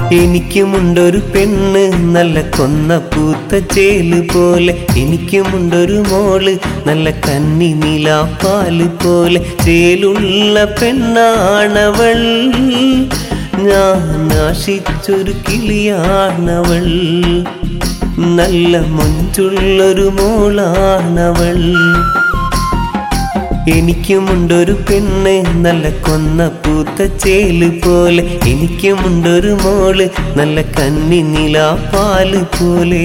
എനിക്കുമുണ്ടൊരു പെണ്ണ് നല്ല കൊന്ന പൂത്ത ചേല് പോലെ എനിക്കുമുണ്ടൊരു മോള് നല്ല കന്നി നിലാപ്പാല് പോലെ ചേലുള്ള പെണ്ണാണവൾ ഞാൻ ആശിച്ചൊരു കിളിയാണവൾ നല്ല മൊഞ്ചുള്ളൊരു മോളാണവൾ എനിക്കുമുണ്ടൊരു പെണ്ണ് നല്ല കൊന്ന പൂത്ത ചേല് പോലെ എനിക്കുമുണ്ടൊരു മോള് നല്ല കന്നി നിലാപ്പാല് പോലെ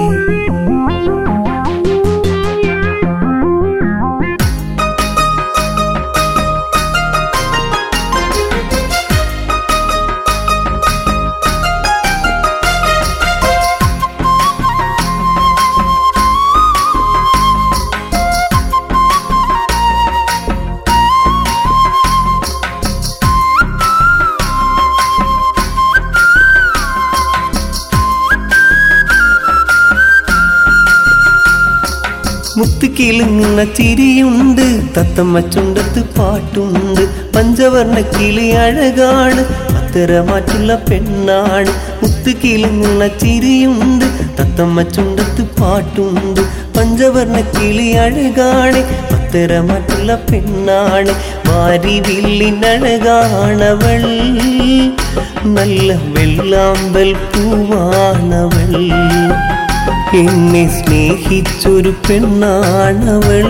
മുത്തുകിലുങ്ങുന്ന ചിരിയുണ്ട് തത്തമ്മ ചുണ്ടത്ത് പാട്ടുണ്ട് പഞ്ചവർണ്ണ കിളി അഴകാണ് പത്തരമാറ്റുള്ള പെണ്ണാണ് മുത്തുകിലുങ്ങുന്ന ചിരിയുണ്ട് തത്തമ്മ ചുണ്ടത്ത് പാട്ടുണ്ട് പഞ്ചവർണ്ണ കിളി അഴകാണ് പത്തരമാറ്റുള്ള പെണ്ണാണ് വാരി വില്ലിനഴകാണവൾ നല്ല വെള്ളാമ്പൽ പൂവാണവൾ എന്നെ സ്നേഹിച്ചൊരു പെണ്ണാണവൾ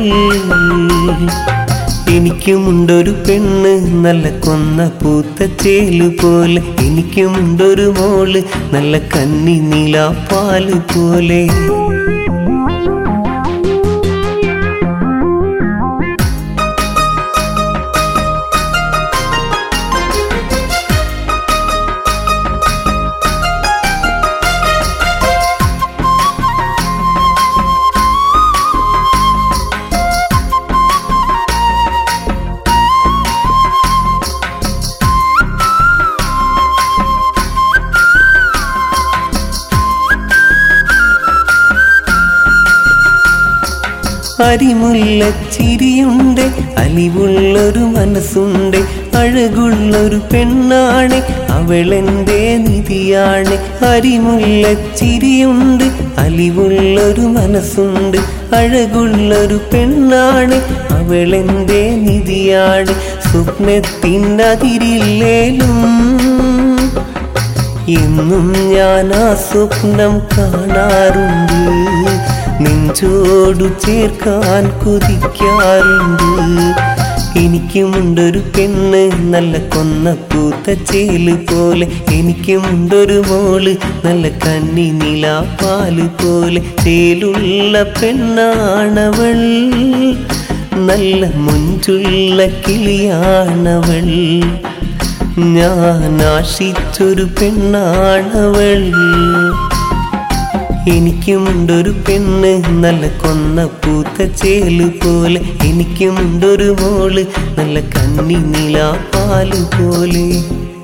എനിക്കുമുണ്ടൊരു പെണ്ണ് നല്ല കൊന്ന പൂത്ത ചേല് പോലെ എനിക്കുമുണ്ടൊരു മോള് നല്ല കന്നി നിലാപ്പാല് പോലെ അരിമുല്ല ചിരിയുണ്ട് അലിവുള്ളൊരു മനസ്സുണ്ട് അഴകുള്ളൊരു പെണ്ണാണ് അവളെന്റെ നിധിയാണ് അരിമുല്ല ചിരിയുണ്ട് അലിവുള്ളൊരു മനസ്സുണ്ട് അഴകുള്ളൊരു പെണ്ണാണ് അവളെന്റെ നിധിയാണ് സ്വപ്നത്തിനതിരില്ലേലും എന്നും ഞാൻ ആ സ്വപ്നം കാണാറുണ്ട് നെഞ്ചോടു ചേർക്കാൻ കൊതിക്കാറുണ്ട് എനിക്കുമുണ്ടൊരു പെണ്ണ് നല്ല കൊന്ന പൂത്ത ചേല് പോലെ എനിക്കുമുണ്ടൊരു മോള് നല്ല കന്നി നിലാപ്പാല് പോലെ ചേലുള്ള പെണ്ണാണവൾ നല്ല മുഞ്ചുള്ള കിളിയാണവൾ ഞാൻ ആശിച്ചൊരു പെണ്ണാണവൾ എനിക്കുമുണ്ടൊരു പെണ്ണ് നല്ല കൊന്ന പൂത്ത ചേല് പോലെ എനിക്കുമുണ്ടൊരു മോള് നല്ല കന്നി നിലാപ്പാല് പോലെ